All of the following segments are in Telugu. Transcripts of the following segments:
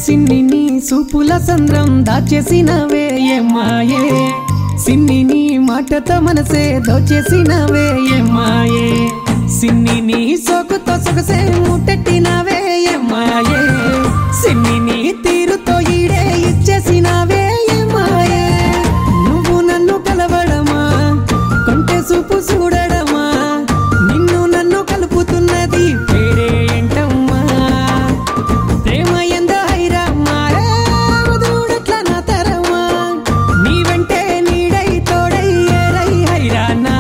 సిన్ని నీ సూపుల సంద్రం దాచేసినవే ఏమాయే సిన్ని నీ మాటతో మనసే దోచేసినవే ఏమాయే సిన్ని నీ సోకుతో సొగసే ముట్టెట్టినవే ఏమాయే సిన్ని నీ తీరుతో ఈడే ఇచ్చేసినవే ఏమాయే నువ్వు నన్ను కలవడమా కొంటె చూపు చూడడమా నిన్ను నన్ను కలుపుతున్నది పేరే ఏంటమ్మా ప్రేమ ఎంద హైరమ్మా వదుడట్ల నా తరమా నీ వెంటే నీడై తోడై ఏరై హైరానా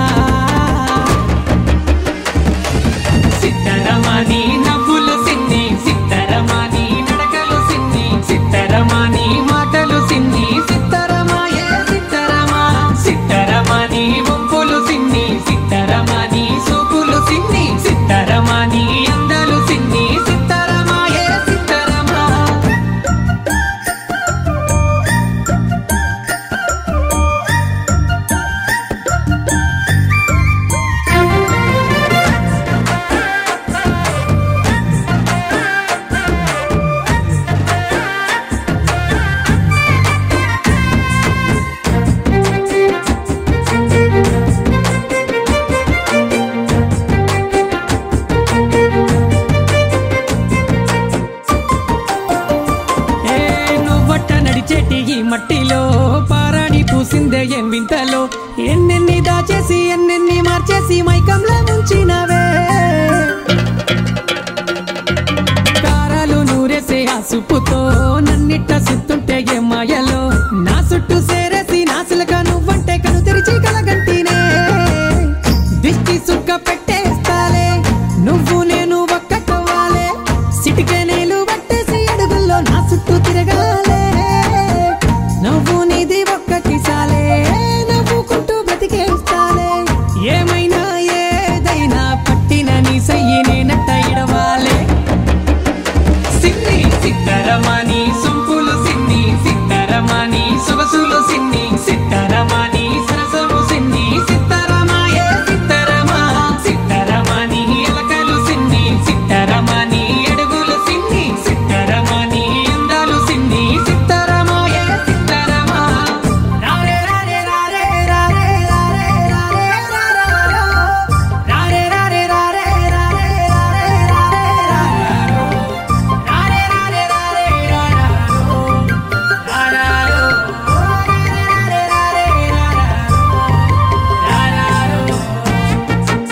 సిద్ధరమాని నవ్వులు సిన్ని సిద్ధరమాని నడకలు సిన్ని సిద్ధరమాని మాటలు సిన్ని సిద్ధరమాయే సిద్ధరమా సిద్ధరమాని వంపులు సిన్ని సిద్ధరమాని సూపులు సిన్ని సిద్ధరమాని అందలు సిన్ని సిద్ధరమాయే సిద్ధరమా ఏ నువ్వట్ట నడిచేటి ఈ మట్టిలో పారాడి పూసిందే ఏం వింతలో ఎన్నెన్ని దాచేసి ఎన్నెన్ని మార్చేసి మైకంలో ముంచినవే కారాలు నూరేసే ఆ సుప్పుతో నన్నిట్ట సుత్తుంటే ఏ మాయలో నా చుట్టూ సేరేసి నాసులుగా నువ్వంటే కను తెరిచి కలగంటినే దిష్టి సుక్క పెట్టేస్తాలే నువ్వు నేను ఒక్కటవ్వాలే సిటికే నేలు పట్టేసి అడుగుల్లో నా చుట్టూ తిరగాలే నవ్వు నీది ఒక్కటి సాలే నవ్వుకుంటూ బ్రతికేస్తాలే ఏమైనా ఏదైనా పట్టిన నీ సయ్యి నేనట్ట ఇడవాలే సిన్ని సిద్ధరమాని సొంపులు సిన్ని సిద్ధరమాని సొగసులు సిన్ని సిద్ధరమాని సరసము సిన్ని సిద్ధరమాయే సిద్ధరమా సిద్ధరమాని ఎలకలు సిన్ని సిద్ధరమాని అడుగులు సిన్ని సిద్ధరమాని అందాలు సిన్ని సిద్ధరమాయే సిద్ధరమా రారే రారే రారే రారే రారే రారే రారారో. రారే రారే రారే రారే రారే రారే రారారో. రారే రారే రారే రారారో. రారారో. రారే రారే రారారో. రారారో.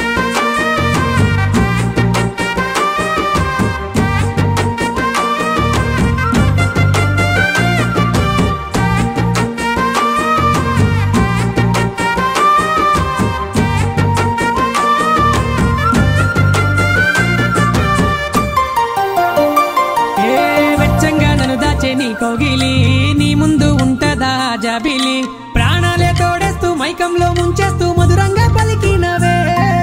ఏ వెచ్చంగా నన్ను దాచే నీ కోగిలి నీ ముందు ఉంటదా జాబిలి ప్రాణాలే తోడేస్తూ మైకంలో ముంచేస్తూ మధురంగా పలికినవే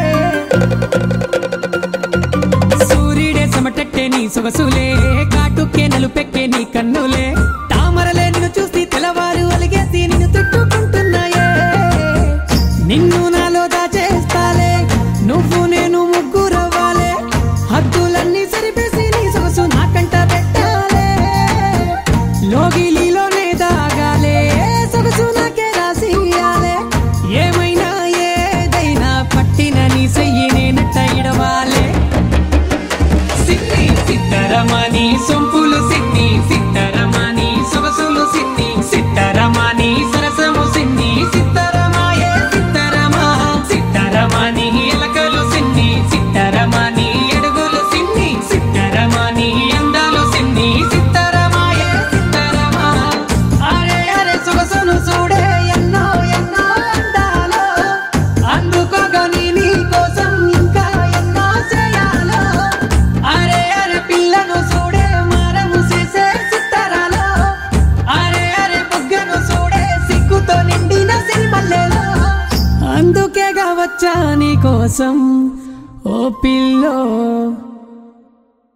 సూర్యుడే సమటెట్టే నీ సొగసులే కాటుకే నలుపెక్కే నీ కన్నులే తామరలే నిన్ను చూసి తెల్లవారు అలిగేసి నిన్ను తిట్టుకుంటున్నాయే నిన్ను నాలో దాచేస్తాలే నువ్వు నేను ముగ్గురవ్వాలే హద్దులన్నీ సరిపేసి నీ సొగసు నాకంట పెట్టాలే లోగిలిలోనే దాగాలే సొగసు నాకే రాసియాలే ఏమైనా ఏదైనా పట్టిన నీ సెయ్యి నేనట్ట ఇడవాలే సిన్ని సిద్ధరమణి సొంపులు సిన్ని సిద్ధరమణి సొగసులు సిన్ని సిద్ధరమణి సరసము సిన్ని సిద్ధరమాయే సిద్ధరమా సిద్ధరమణి ఎలకలు సిన్ని సిద్ధరమణి అడుగులు సిన్ని సిద్ధరమణి అందాలు సిన్ని సిద్ధరమాయే సిద్ధరమా అరే అరే సొగసును చూడే ఎన్నో ఎన్నో అందాలో అందుకోగని నీ కోసం ఇంకా ఎన్నో చేయాలో అరే అరే పిల్లను చూడే మారము చేసే సిత్తరాలో అరే అరే బుగ్గను చూడే సిగ్గుతో నిండిన సిరిమల్లెలో అందుకేగా వచ్చా నీ కోసం ఓ పిల్లో